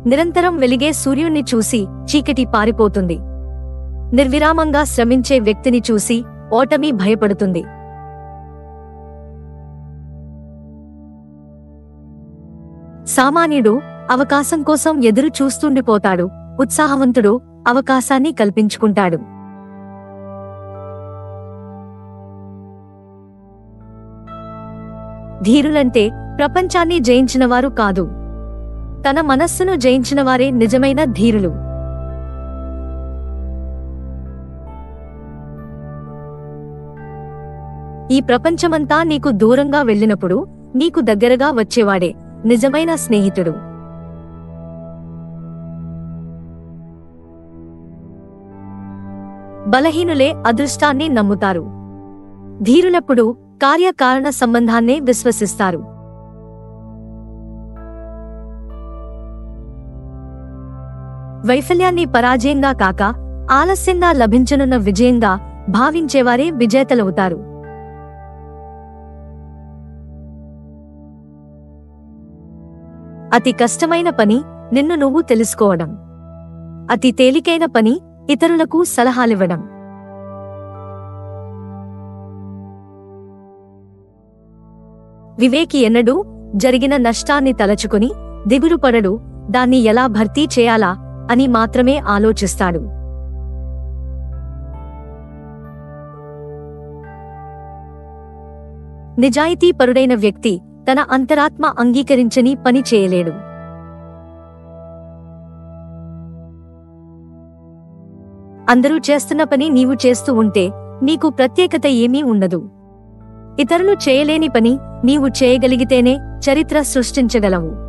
నిరంతరం వెలిగే సూర్యుణ్ణి చూసి చీకటి పారిపోతుంది నిర్విరామంగా శ్రమించే వ్యక్తిని చూసి ఓటమి భయపడుతుంది సామాన్యుడు అవకాశం కోసం ఎదురు చూస్తుండిపోతాడు ఉత్సాహవంతుడు అవకాశాన్ని కల్పించుకుంటాడు ధీరులంటే ప్రపంచాన్ని జయించినవారు కాదు తన మనస్సును జయించినవారే నిజమైన ధీరులు ఈ ప్రపంచమంతా నీకు దూరంగా వెళ్ళినప్పుడు నీకు దగ్గరగా వచ్చేవాడే నిజమైన స్నేహితుడు బలహీనులే అదృష్టాన్ని నమ్ముతారు ధీరులప్పుడు కార్యకారణ సంబంధాన్నే విశ్వసిస్తారు వైఫల్యాన్ని పరాజయంగా కాక ఆలస్యంగా లభించనున్న విజయంగా భావించేవారే విజేతలవుతారు అతి కష్టమైన పని నిన్ను నువ్వు తెలుసుకోవడం అతి తేలికైన పని ఇతరులకు సలహాలివ్వడం వివేకి ఎన్నడూ జరిగిన నష్టాన్ని తలచుకుని దిగులుపడడు దాన్ని ఎలా భర్తీ చేయాలా అని మాత్రమే ఆలోచిస్తాడు నిజాయితీపరుడైన వ్యక్తి తన అంతరాత్మ అంగీకరించని పని చేయలేడు అందరూ చేస్తున్న పని నీవు చేస్తూ ఉంటే నీకు ప్రత్యేకత ఏమీ ఉండదు ఇతరులు చేయలేని పని నీవు చేయగలిగితేనే చరిత్ర సృష్టించగలవు